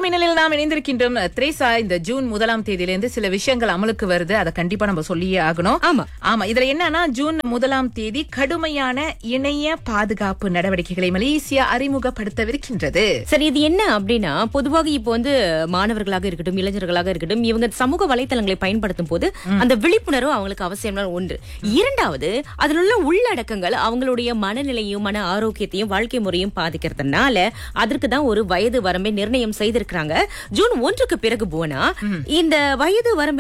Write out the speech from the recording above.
மின்னலில் நாம் இணைந்திருக்கின்றோம் த்ரேசா இந்த ஜூன் முதலாம் தேதியிலிருந்து சில விஷயங்கள் அமலுக்கு வருது அதை கண்டிப்பா நம்ம சொல்லியே ஆகணும் ஆமா. ஆமா இதுல என்னன்னா ஜூன் முதலாம் தேதி கடுமையான இணைய பாதுகாப்பு நடவடிக்கைகளை மலேசியா அறிமுகப்படுத்தவிருக்கின்றது சரி இது என்ன அப்படின்னா பொதுவாக இப்போ வந்து மாணவர்களாக இருக்கட்டும் இளைஞர்களாக இருக்கட்டும் இவங்க சமூக வலைத்தளங்களை பயன்படுத்தும் போது அந்த விழிப்புணர்வு அவங்களுக்கு அவசியமான ஒன்று இரண்டாவது அதில் உள்ள உள்ளடக்கங்கள் அவங்களுடைய மனநிலையும் மன ஆரோக்கியத்தையும் வாழ்க்கை முறையும் பாதிக்கிறதுனால அதற்கு தான் ஒரு வயது வரம்பை நிர்ணயம் செய்திருக்கிறாங்க ஜூன் ஒன்றுக்கு பிறகு போனா இந்த வயது வரம்பை